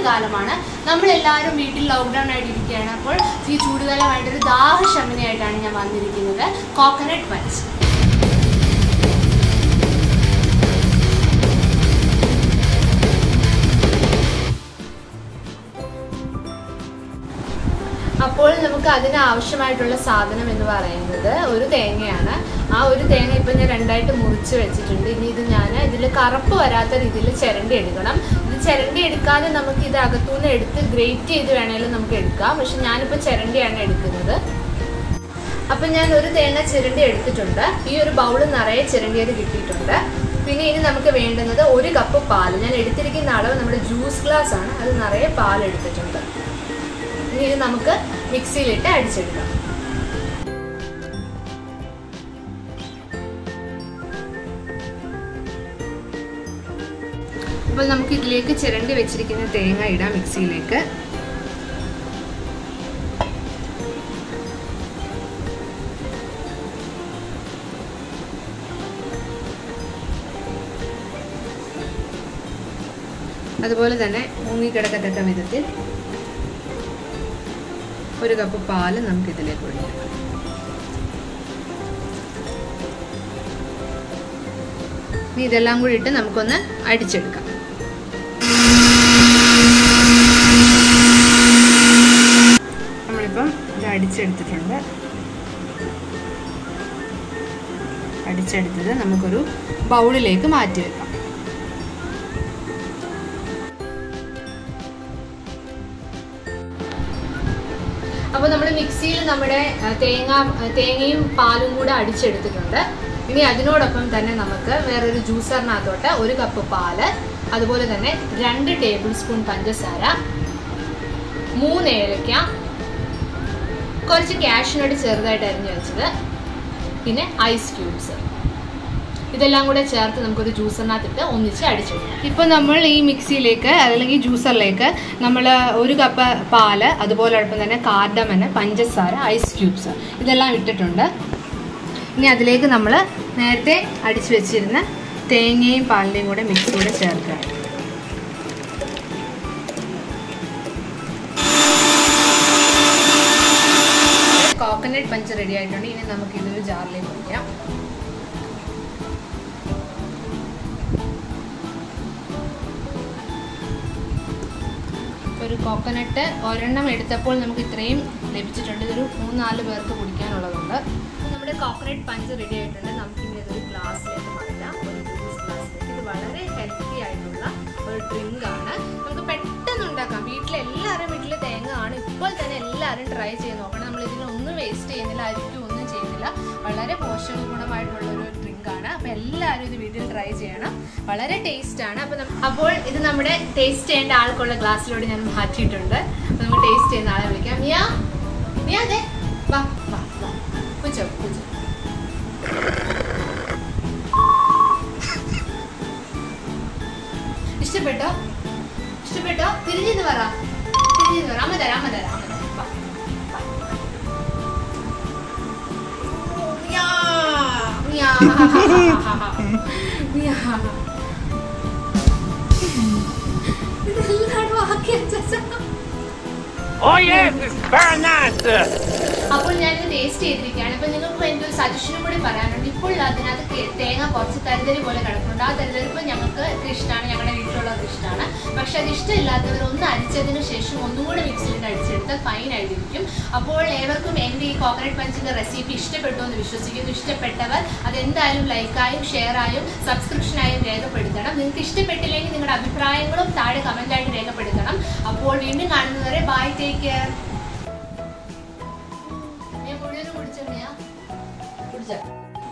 ചൂടുകാലമാണ് നമ്മളെല്ലാവരും വീട്ടിൽ ലോക്ക്ഡൗൺ ആയിട്ട് ഇരിക്കുകയാണ് അപ്പോൾ ഈ ചൂടുകാലമായിട്ട് ഒരു ദാഹശമനയായിട്ടാണ് ഞാൻ വന്നിരിക്കുന്നത് കോക്കനട്ട് പഞ്ച് അപ്പോൾ നമുക്ക് അതിന് ആവശ്യമായിട്ടുള്ള സാധനം എന്ന് പറയുന്നത് ഒരു തേങ്ങയാണ് ആ ഒരു തേങ്ങ ഇപ്പം ഞാൻ രണ്ടായിട്ട് മുറിച്ച് വെച്ചിട്ടുണ്ട് ഇനി ഇത് ഞാൻ ഇതിൽ കറുപ്പ് വരാത്ത രീതിയിൽ ചിരണ്ടി എടുക്കണം ഇത് ചിരണ്ടി എടുക്കാതെ നമുക്ക് ഇത് അകത്തുനിന്ന് എടുത്ത് ഗ്രേറ്റ് ചെയ്ത് വേണേലും നമുക്ക് എടുക്കാം പക്ഷെ ഞാനിപ്പോൾ ചിരണ്ടിയാണ് എടുക്കുന്നത് അപ്പം ഞാൻ ഒരു തേങ്ങ ചിരണ്ടി എടുത്തിട്ടുണ്ട് ഈ ഒരു ബൗള് നിറയെ ചിരണ്ടിയത് കിട്ടിയിട്ടുണ്ട് പിന്നെ ഇനി നമുക്ക് വേണ്ടുന്നത് ഒരു കപ്പ് പാല് ഞാൻ എടുത്തിരിക്കുന്ന അളവ് നമ്മുടെ ജ്യൂസ് ഗ്ലാസ് ആണ് അത് നിറയെ പാൽ എടുത്തിട്ടുണ്ട് ഇനി ഇത് നമുക്ക് മിക്സിയിലിട്ട് അടിച്ചെടുക്കാം അപ്പോൾ നമുക്ക് ഇതിലേക്ക് ചിരണ്ടി വെച്ചിരിക്കുന്ന തേങ്ങ ഇടാം മിക്സിയിലേക്ക് അതുപോലെ തന്നെ മുങ്ങിക്കിടക്കത്തക്ക വിധത്തിൽ ഒരു കപ്പ് പാല് നമുക്ക് ഇതിലേക്ക് ഒഴിക്കാം ഇനി ഇതെല്ലാം കൂടി ഇട്ട് നമുക്കൊന്ന് അടിച്ചെടുക്കാം നമ്മളിപ്പം ഇത് അടിച്ചെടുത്തിട്ടുണ്ട് അടിച്ചെടുത്തത് നമുക്കൊരു ബൗളിലേക്ക് മാറ്റി വെക്കാം അപ്പോൾ നമ്മൾ മിക്സിയിൽ നമ്മുടെ ആ, തേങ്ങ ആ, തേങ്ങയും പാലും കൂടെ അടിച്ചെടുത്തിട്ടുണ്ട് ഇനി അതിനോടൊപ്പം തന്നെ നമുക്ക് വേറൊരു ജ്യൂസറിനകത്തോട്ട് ഒരു കപ്പ് പാല് അതുപോലെ തന്നെ രണ്ട് ടേബിൾ സ്പൂൺ പഞ്ചസാര മൂന്ന് ഏലക്ക കുറച്ച് കാഷ്നട്ട് ചെറുതായിട്ട് അരിഞ്ഞു വെച്ചത് പിന്നെ ഐസ് ക്യൂബ്സ് ഇതെല്ലാം കൂടെ ചേർത്ത് നമുക്കൊരു ജ്യൂസറിനകത്തിട്ട് ഒന്നിച്ച് അടിച്ചെടുക്കാം ഇപ്പോൾ നമ്മൾ ഈ മിക്സിയിലേക്ക് അല്ലെങ്കിൽ ജ്യൂസറിലേക്ക് നമ്മൾ ഒരു കപ്പ് പാല് അതുപോലൊപ്പം തന്നെ കാർഡമന് പഞ്ചസാര ഐസ് ക്യൂബ്സ് ഇതെല്ലാം ഇട്ടിട്ടുണ്ട് ഇനി അതിലേക്ക് നമ്മൾ നേരത്തെ അടിച്ചു വെച്ചിരുന്ന തേങ്ങയും പാലിൻ്റെയും കൂടെ മിക്സിയുടെ ചേർക്കുക കോക്കനട്ട് പഞ്ച് റെഡി ആയിട്ടുണ്ട് ഇനി നമുക്ക് ഇതൊരു ജാറിലേക്ക് ഒഴിക്കാം ഒരു കോക്കനട്ട് ഒരെണ്ണം എടുത്തപ്പോൾ നമുക്ക് ഇത്രയും ലഭിച്ചിട്ടുണ്ട് ഇതൊരു മൂന്നാല് പേർക്ക് കുടിക്കാനുള്ളതുണ്ട് അപ്പോൾ നമ്മുടെ കോക്കനട്ട് പഞ്ച് റെഡി ആയിട്ടുണ്ട് നമുക്കിനി ഇതൊരു ഗ്ലാസ്സിലേക്ക് മാറ്റാം ഒരു ജ്യൂസ് ഗ്ലാസ്സിലേക്ക് ഇത് വളരെ ഹെൽത്തി ആയിട്ടുള്ള ഒരു ഡ്രിങ്ക് ആണ് നമുക്ക് പെട്ടെന്ന് ഉണ്ടാക്കാം വീട്ടിലെ എല്ലാവരും വീട്ടിൽ തേങ്ങ ആണ് ഇപ്പോൾ തന്നെ എല്ലാവരും ട്രൈ ചെയ്ത് നോക്കണം നമ്മൾ ഇതിലൊന്നും വേസ്റ്റ് ചെയ്യുന്നില്ല അരിക്കും ഒന്നും ചെയ്യുന്നില്ല വളരെ പോഷക ഗുണമായിട്ടുള്ള ഒരു ഡ്രിങ്ക് ആണ് അപ്പോൾ എല്ലാവരും ഇത് വീട്ടിൽ ട്രൈ ചെയ്യണം വളരെ ടേസ്റ്റ് ആണ് അപ്പോൾ നം- അപ്പോൾ ഇത് നമ്മുടെ ടേസ്റ്റ് ചെയ്യേണ്ട ആൾക്കുള്ള ഗ്ലാസ്സിലൂടെ ഞാൻ മാറ്റിയിട്ടുണ്ട് അപ്പോൾ നമുക്ക് ടേസ്റ്റ് ചെയ്യുന്ന ആളെ വിളിക്കാം മിയ മിയ അതെ വാ വാ വാ പൂച്ചോ പൂച്ചോ ഇഷ്ടപ്പെട്ടോ ഇഷ്ടപ്പെട്ടോ തിരിഞ്ഞെന്ന് പറ തിരിഞ്ഞെന്ന് പറ അമ്മ തരാം അമ്മ തരാം അമ്മ തരാം വാ വാ. മ്യാ, മ്യാ, മ്യാ. ഇതെല്ലാം ബാക്കി വെച്ചാ Oh yes, it's very nice. അപ്പോൾ ഞാൻ ടേസ്റ്റ് ചെയ്തിരിക്കുകയാണ് അപ്പോൾ നിങ്ങൾക്ക് എൻ്റെ ഒരു സജഷനും കൂടി പറയാനുണ്ട് ഇപ്പോൾ അതിനകത്ത് കേ- തേങ്ങ കുറച്ച് തരിതരി പോലെ കിടക്കുന്നുണ്ട് ആ തരിതരിപ്പ് ഞങ്ങൾക്ക് ഇഷ്ടമാണ് ഞങ്ങളുടെ വീട്ടിലുള്ളവർക്ക് ഇഷ്ടമാണ് പക്ഷെ അത് ഇഷ്ടമില്ലാത്തവർ ഒന്ന് അരിച്ചതിന് ശേഷം ഒന്നും കൂടെ മിക്സിയിലിട്ട് അടിച്ചെടുത്താൽ ഫൈൻ ആയിട്ടിരിക്കും അപ്പോൾ ഏവർക്കും എൻ്റെ ഈ കോക്കനട്ട് പഞ്ചിൻ്റെ റെസിപ്പി ഇഷ്ടപ്പെട്ടു എന്ന് വിശ്വസിക്കുന്നു ഇഷ്ടപ്പെട്ടവർ അതെന്തായാലും ലൈക്കായും ഷെയറായും സബ്സ്ക്രിപ്ഷനായും രേഖപ്പെടുത്തണം നിങ്ങൾക്ക് ഇഷ്ടപ്പെട്ടില്ലെങ്കിൽ നിങ്ങളുടെ അഭിപ്രായങ്ങളും താഴെ കമൻ്റായിട്ട് രേഖപ്പെടുത്തണം അപ്പോൾ വീണ്ടും കാണുന്നവരെ ബൈ ടേക്ക് കെയർ ഞാൻ മുഴുവനും കുടിച്ചോ കുടിച്ച